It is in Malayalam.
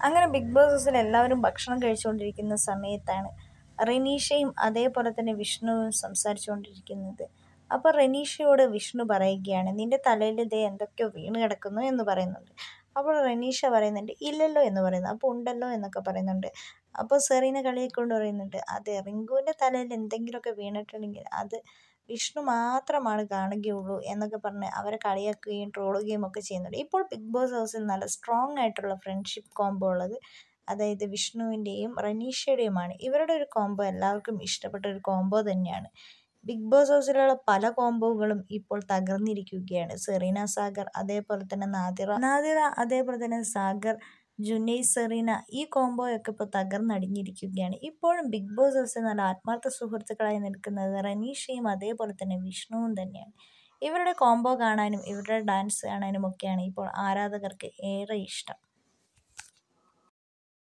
അങ്ങനെ ബിഗ് ബോസ് ഹൗസിൽ എല്ലാവരും ഭക്ഷണം കഴിച്ചുകൊണ്ടിരിക്കുന്ന സമയത്താണ് റെനീഷയും അതേപോലെ തന്നെ വിഷ്ണുവും സംസാരിച്ചുകൊണ്ടിരിക്കുന്നത് അപ്പോൾ റെനീഷയോട് വിഷ്ണു പറയുകയാണ് നിൻ്റെ തലയിൽ ഇതേ എന്തൊക്കെയോ വീണ് കിടക്കുന്നു എന്ന് പറയുന്നുണ്ട് അപ്പോൾ റെനീഷ പറയുന്നുണ്ട് ഇല്ലല്ലോ എന്ന് പറയുന്നു അപ്പോൾ ഉണ്ടല്ലോ എന്നൊക്കെ പറയുന്നുണ്ട് അപ്പോൾ സെറീന കളിയാക്കൊണ്ട് പറയുന്നുണ്ട് അതെ റിങ്കുവിൻ്റെ തലയിൽ എന്തെങ്കിലുമൊക്കെ വീണിട്ടുണ്ടെങ്കിൽ അത് വിഷ്ണു മാത്രമാണ് കാണുകയുള്ളൂ എന്നൊക്കെ പറഞ്ഞ് അവരെ കളിയാക്കുകയും ട്രോളുകയും ഒക്കെ ചെയ്യുന്നുണ്ട് ഇപ്പോൾ ബിഗ് ബോസ് ഹൗസിൽ നല്ല സ്ട്രോങ് ആയിട്ടുള്ള ഫ്രണ്ട്ഷിപ്പ് കോംബോ ഉള്ളത് അതായത് വിഷ്ണുവിൻ്റെയും റനീഷയുടെയുമാണ് ഇവരുടെ ഒരു കോംബോ എല്ലാവർക്കും ഇഷ്ടപ്പെട്ട ഒരു കോംബോ തന്നെയാണ് ബിഗ് ബോസ് ഹൗസിലുള്ള പല കോംബോകളും ഇപ്പോൾ തകർന്നിരിക്കുകയാണ് സെറീന സാഗർ അതേപോലെ തന്നെ നാദിറ നാദിറ അതേപോലെ തന്നെ സാഗർ ജുനൈ സെറീന ഈ കോംബോയൊക്കെ ഇപ്പോൾ തകർന്നടിഞ്ഞിരിക്കുകയാണ് ഇപ്പോഴും ബിഗ് ബോസ് ഹൗസിൽ നല്ല ആത്മാർത്ഥ സുഹൃത്തുക്കളായി നിൽക്കുന്നത് റനീഷയും അതേപോലെ തന്നെ വിഷ്ണുവും തന്നെയാണ് ഇവരുടെ കോംബോ കാണാനും ഇവരുടെ ഡാൻസ് കാണാനും ഒക്കെയാണ് ഇപ്പോൾ ആരാധകർക്ക് ഏറെ ഇഷ്ടം